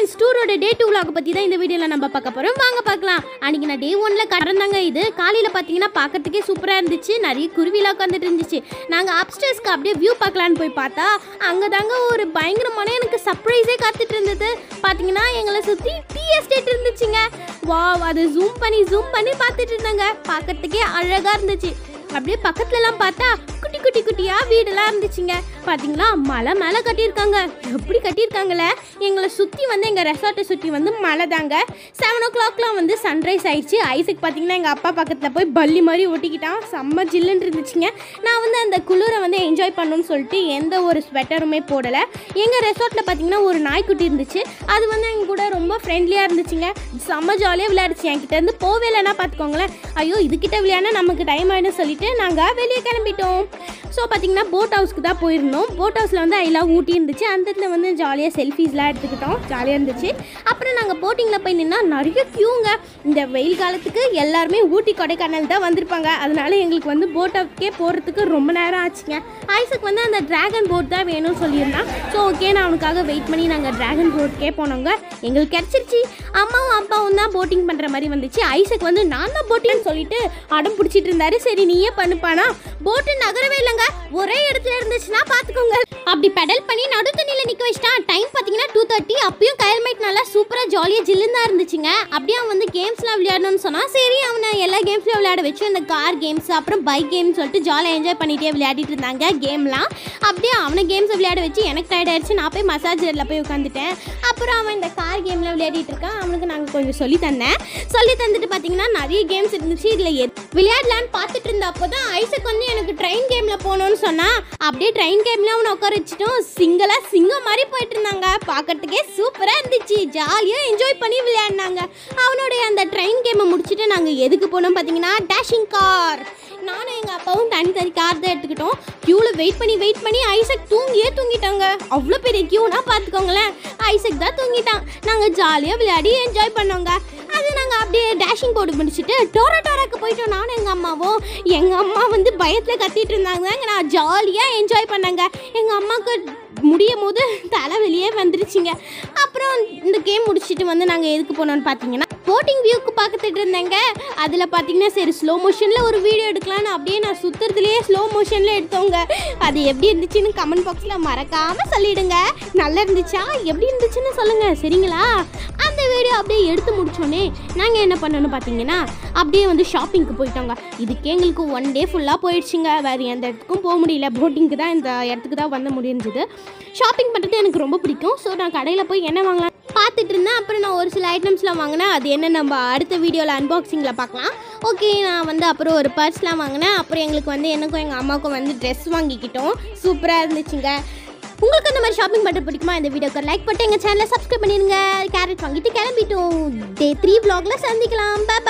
Friends டூரோட day two vlog பற்றி தான் இந்த வீடியோவில் நம்ம பார்க்க போகிறோம் வாங்க பார்க்கலாம் அன்றைக்கி நான் டே ஒனில் கடந்தாங்க இது காலையில் பார்த்தீங்கன்னா பார்க்கறதுக்கே சூப்பராக இருந்துச்சு நிறைய குருவிலாம் உட்காந்துட்டு இருந்துச்சு நாங்கள் அப்ஸ்டேஸ்க்கு அப்படியே வியூ பார்க்கலான்னு போய் பார்த்தா அங்கே தாங்க ஒரு பயங்கரமான எனக்கு சர்ப்ரைஸே காத்துட்டு இருந்தது பார்த்தீங்கன்னா எங்களை சுற்றி டீ எஸ்டேட் இருந்துச்சுங்க வா அதை ஜூம் பண்ணி ஜூம் பண்ணி பார்த்துட்டு இருந்தாங்க பார்க்கறதுக்கே அழகாக இருந்துச்சு அப்படியே பக்கத்துலலாம் பார்த்தா குட்டி குட்டி குட்டியா வீடெல்லாம் இருந்துச்சுங்க பாத்தீங்களா மலை மேலே கட்டியிருக்காங்க எப்படி கட்டியிருக்காங்களே எங்களை சுற்றி வந்து எங்கள் ரெசார்ட்டை சுற்றி வந்து மலை தாங்க செவன் ஓ கிளாக்லாம் வந்து சன்ரைஸ் ஆயிடுச்சு ஐஸுக்கு பார்த்தீங்கன்னா எங்கள் அப்பா பக்கத்தில் போய் பல்லி மாதிரி ஒட்டிக்கிட்டான் செம்ம ஜில்லுன்னு இருந்துச்சுங்க நான் வந்து அந்த குளிரை வந்து என்ஜாய் பண்ணணும்னு சொல்லிட்டு எந்த ஒரு ஸ்வெட்டருமே போடலை எங்கள் ரெசார்ட்டில் பார்த்தீங்கன்னா ஒரு நாய்க்குட்டி இருந்துச்சு அது வந்து எங்க கூட ரொம்ப ஃப்ரெண்ட்லியாக இருந்துச்சுங்க செம்ம ஜாலியாக விளையாடுச்சு என்கிட்ட இருந்து போவே இல்லைன்னா பார்த்துக்கோங்களேன் ஐயோ இதுக்கிட்ட விளையாடினா நமக்கு டைம் ஆகிடும் சொல்லிட்டு நாங்கள் வெளியே கிளம்பிட்டோம் ஸோ பார்த்தீங்கன்னா போட் ஹவுஸ்க்கு தான் போயிருந்தோம் போட் ஹவுஸில் வந்து ஐ லவ் ஊட்டி இருந்துச்சு அந்த இடத்துல வந்து ஜாலியாக செல்ஃபீஸ்லாம் எடுத்துக்கிட்டோம் ஜாலியாக இருந்துச்சு அப்புறம் நாங்கள் போட்டிங்கில் போய் நின்னா நிறைய க்யூங்க இந்த வெயில் காலத்துக்கு எல்லாருமே ஊட்டி கொடைக்கானல் தான் வந்திருப்பாங்க அதனால எங்களுக்கு வந்து போட் ஹவுஸ்க்கே போகிறதுக்கு ரொம்ப நேரம் ஆச்சுங்க ஐஸுக்கு வந்து அந்த டிராகன் போட் தான் வேணும்னு சொல்லியிருந்தான் ஸோ ஓகே நான் அவனுக்காக வெயிட் பண்ணி நாங்கள் டிராகன் போட்கே போனோங்க எங்களுக்கு கிடச்சிருச்சு அம்மாவும் அப்பாவும் தான் போட்டிங் பண்ணுற மாதிரி வந்துச்சு ஐசக் வந்து நான் தான் போட்டிங்னு சொல்லிட்டு அடம் பிடிச்சிட்டு இருந்தாரு சரி நீயே பண்ணுப்பானா போட்டு நகரவே இல்லைங்க ஒரே இடத்துல இருந்துச்சுன்னா பார்த்துக்கோங்க அப்படி பெடல் பண்ணி நடு தண்ணியில் நிற்க வச்சிட்டான் டைம் பார்த்தீங்கன்னா டூ தேர்ட்டி அப்பயும் கயல்மைட் நல்லா சூப்பராக ஜாலியாக ஜில்லுன்னு தான் இருந்துச்சுங்க அப்படியே அவன் வந்து கேம்ஸ்லாம் விளையாடணும்னு சொன்னான் சரி அவனை எல்லா கேம்ஸ்லையும் விளையாட வச்சு இந்த கார் கேம்ஸ் அப்புறம் பைக் கேம்ஸ் சொல்லிட்டு ஜாலியாக என்ஜாய் பண்ணிகிட்டே விளையாடிட்டு இருந்தாங்க கேம்லாம் அப்படியே அவனை கேம்ஸை விளையாட வச்சு எனக்கு டயர்ட் ஆயிடுச்சு நான் போய் மசாஜரில் போய் உட்காந்துட்டேன் அப்புறம் அவன் இந்த கார் கேமில் விளையாடிட்டு இருக்கான் அவனுக்கு நாங்கள் கொஞ்சம் சொல்லி தந்தேன் சொல்லி தந்துட்டு பார்த்தீங்கன்னா நிறைய கேம்ஸ் இருந்துச்சு இதில் எது விளையாடலான்னு பார்த்துட்டு இருந்த அப்போ தான் ஐசக் வந்து எனக்கு ட்ரெயின் கேமில் போகணும்னு சொன்னான் அப்படியே ட்ரெயின் கேமில் அவனை உட்கார வச்சுட்டோம் சிங்கிளாக சிங்கம் மாதிரி போயிட்டு இருந்தாங்க பார்க்கறதுக்கே சூப்பராக இருந்துச்சு ஜாலியாக என்ஜாய் பண்ணி விளையாடினாங்க அவனுடைய அந்த ட்ரெயின் கேமை முடிச்சுட்டு நாங்கள் எதுக்கு போனோம் பார்த்தீங்கன்னா டேஷிங் கார் நானும் எங்கள் அப்பாவும் தனி தனி கார் தான் எடுத்துக்கிட்டோம் க்யூவில் வெயிட் பண்ணி வெயிட் பண்ணி ஐசக் தூங்கியே தூங்கிட்டாங்க அவ்வளோ பெரிய க்யூனா பார்த்துக்கோங்களேன் ஐசக் தான் தூங்கிட்டான் நாங்கள் ஜாலியாக விளையாடி என்ஜாய் பண்ணோங்க அது நாங்கள் அப்படியே டேஷிங் போர்டு முடிச்சுட்டு டோரா டோராக்கு போயிட்டோம் நானும் எங்கள் அம்மாவும் எங்கள் அம்மா வந்து பயத்தில் கத்திட்டு இருந்தாங்க நான் ஜாலியாக என்ஜாய் பண்ணேங்க எங்கள் அம்மாவுக்கு முடியும் போது தலை வெளியே வந்துருச்சுங்க அப்புறம் இந்த கேம் முடிச்சுட்டு வந்து நாங்கள் எதுக்கு போனோம்னு பார்த்தீங்கன்னா போட்டிங் வியூக்கு பார்த்துட்டு இருந்தேங்க அதில் பார்த்தீங்கன்னா சரி ஸ்லோ மோஷனில் ஒரு வீடியோ எடுக்கலான்னு அப்படியே நான் சுற்றுறதுலேயே ஸ்லோ மோஷனில் எடுத்தோங்க அது எப்படி இருந்துச்சுன்னு கமெண்ட் பாக்ஸில் மறக்காமல் சொல்லிடுங்க நல்லா இருந்துச்சா எப்படி இருந்துச்சுன்னு சொல்லுங்கள் சரிங்களா அந்த வீடியோ அப்படியே எடுத்து முடிச்சோன்னே நாங்கள் என்ன பண்ணோன்னு பார்த்தீங்கன்னா அப்படியே வந்து ஷாப்பிங்க்கு போயிட்டோங்க இதுக்கே எங்களுக்கு ஒன் டே ஃபுல்லாக போயிடுச்சுங்க வேறு எந்த இடத்துக்கும் போக முடியல போட்டிங்க்கு தான் இந்த இடத்துக்கு தான் வந்து முடிஞ்சது ஷாப்பிங் பண்ணுறது எனக்கு ரொம்ப பிடிக்கும் ஸோ நான் கடையில் போய் என்ன வாங்கலாம் பார்த்துட்டு இருந்தேன் அப்புறம் நான் ஒரு சில ஐட்டம்ஸ்லாம் வாங்கினேன் அது என்ன நம்ம அடுத்த வீடியோவில் அன்பாக்சிங்கில் பார்க்கலாம் ஓகே நான் வந்து அப்புறம் ஒரு பர்ஸ்லாம் வாங்கினேன் அப்புறம் எங்களுக்கு வந்து எனக்கும் எங்கள் அம்மாவுக்கும் வந்து ட்ரெஸ் வாங்கிக்கிட்டோம் சூப்பராக இருந்துச்சுங்க உங்களுக்கு அந்த மாதிரி ஷாப்பிங் பண்ணுறது பிடிக்குமா இந்த வீடியோக்கு லைக் பண்ணிட்டு எங்கள் சேனலை சப்ஸ்கிரைப் பண்ணிடுங்க கேரட் வாங்கிட்டு கிளம்பிட்டோம் டே த்ரீ vlogல சந்திக்கலாம் Bye bye.